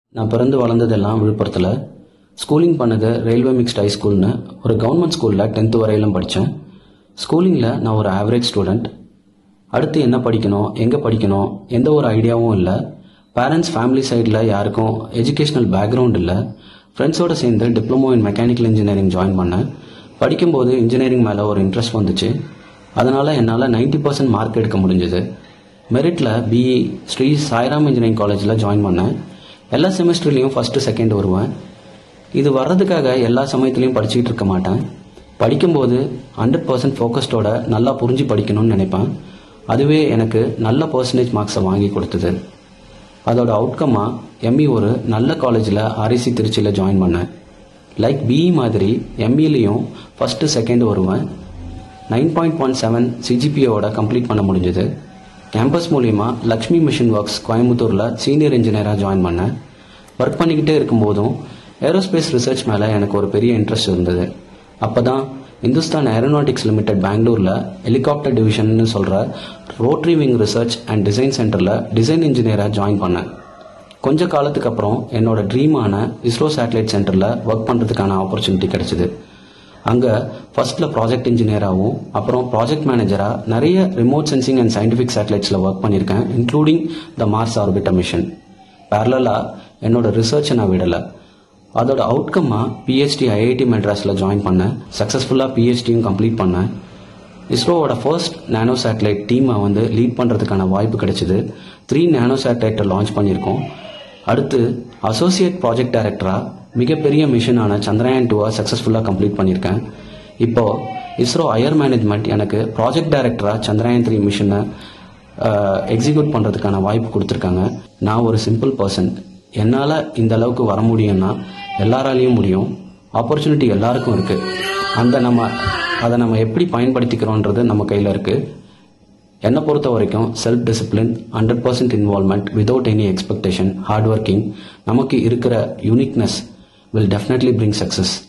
நான் பிறந்து வளர்ந்ததெல்லாம் விழுப்புரத்தில் ஸ்கூலிங் பண்ணது ரயில்வே மிக்ஸ்ட் ஹை ஸ்கூல்னு ஒரு கவர்மெண்ட் ஸ்கூலில் டென்த்து வரையிலும் படித்தேன் ஸ்கூலிங்கில் நான் ஒரு ஆவரேஜ் ஸ்டூடெண்ட் அடுத்து என்ன படிக்கணும் எங்கே படிக்கணும் எந்த ஒரு ஐடியாவும் இல்லை பேரண்ட்ஸ் ஃபேமிலி சைடில் யாருக்கும் எஜுகேஷ்னல் பேக்ரவுண்ட் இல்லை ஃப்ரெண்ட்ஸோடு சேர்ந்து diploma in mechanical engineering join பண்ணேன் படிக்கும்போது இன்ஜினியரிங் மேலே ஒரு இன்ட்ரெஸ்ட் வந்துச்சு அதனால் என்னால் 90% பர்சன்ட் மார்க் எடுக்க முடிஞ்சது மெரிட்டில் பிஇ ஸ்ரீ சாய்ராம் இன்ஜினியரிங் காலேஜில் ஜாயின் பண்ணேன் எல்லா செமஸ்டர்லேயும் ஃபஸ்ட்டு செகண்ட் வருவேன் இது வர்றதுக்காக எல்லா சமயத்துலையும் படிச்சுக்கிட்டு இருக்க மாட்டேன் படிக்கும்போது ஹண்ட்ரட் பர்சன்ட் ஃபோக்கஸ்டோட நல்லா புரிஞ்சு படிக்கணும்னு நினைப்பேன் அதுவே எனக்கு நல்ல பர்சன்டேஜ் மார்க்ஸை வாங்கி கொடுத்தது அதோட அவுட்கமாக எம்இ ஒரு நல்ல காலேஜில் ஆர்இசி திருச்சியில் ஜாயின் பண்ணேன் லைக் பிஇ மாதிரி எம்இலையும் ஃபஸ்ட்டு செகண்ட் வருவேன் நைன் பாயிண்ட் ஒன் செவன் சிஜிபிஓட கம்ப்ளீட் பண்ண முடிஞ்சது கேம்பஸ் மூலிமா லக்ஷ்மி மிஷின் ஒர்க்ஸ் கோயம்புத்தூரில் சீனியர் இன்ஜினியராக ஜாயின் பண்ணேன் ஒர்க் பண்ணிக்கிட்டே இருக்கும்போதும் ஏரோஸ்பேஸ் ரிசர்ச் மேலே எனக்கு ஒரு பெரிய இன்ட்ரெஸ்ட் இருந்தது அப்போ தான் இந்துஸ்தான் ஏரோநாட்டிக்ஸ் லிமிடெட் பெங்களூரில் ஹெலிகாப்டர் டிவிஷன்னு சொல்கிற rotary wing research and design சென்டரில் டிசைன் இன்ஜினியராக ஜாயின் பண்ணேன் கொஞ்ச காலத்துக்கு அப்புறம் என்னோட ட்ரீமான இஸ்ரோ சேட்டலைட் சென்டரில் ஒர்க் பண்ணுறதுக்கான ஆப்பர்ச்சுனிட்டி கிடைச்சிது அங்கே ஃபர்ஸ்ட்டில் ப்ராஜெக்ட் இன்ஜினியராகவும் அப்புறம் ப்ராஜெக்ட் மேனேஜராக நிறைய ரிமோட் சென்சிங் அண்ட் சயின்டிஃபிக் சேட்டலைட்ஸில் ஒர்க் பண்ணியிருக்கேன் including the Mars orbiter mission பேரலாக என்னோட ரிசர்ச்சை நான் விடலை அதோட அவுட்கம்மாக பிஹெச்டி ஐஐடி மெட்ராஸில் ஜாயின் பண்ணேன் சக்ஸஸ்ஃபுல்லாக பிஹெச்டியும் கம்ப்ளீட் பண்ணேன் இஸ்ரோவோட ஃபர்ஸ்ட் நானோ சேட்டலைட் டீமை வந்து லீட் பண்ணுறதுக்கான வாய்ப்பு கிடைச்சிது த்ரீ நானோ சேட்டலைட்டை லான்ச் பண்ணியிருக்கோம் அடுத்து அசோசியேட் ப்ராஜெக்ட் டைரக்டராக மிகப்பெரிய மிஷனான சந்திரயான் டூவை சக்ஸஸ்ஃபுல்லாக கம்ப்ளீட் பண்ணியிருக்கேன் இப்போ இஸ்ரோ ஹையர் மேனேஜ்மெண்ட் எனக்கு ப்ராஜெக்ட் டைரக்டராக சந்திரயான் த்ரீ மிஷனை எக்ஸிக்யூட் பண்ணுறதுக்கான வாய்ப்பு கொடுத்துருக்காங்க நான் ஒரு சிம்பிள் பர்சன் என்னால் இந்த அளவுக்கு வர முடியும்னா எல்லாராலையும் முடியும் ஆப்பர்ச்சுனிட்டி எல்லாருக்கும் இருக்குது அந்த நம்ம அதை நம்ம எப்படி பயன்படுத்திக்கிறோன்றது நம்ம கையில் இருக்குது என்னை பொறுத்த வரைக்கும் self discipline hundred percent involvement without any expectation hard working நமக்கு இருக்கிற uniqueness will definitely bring success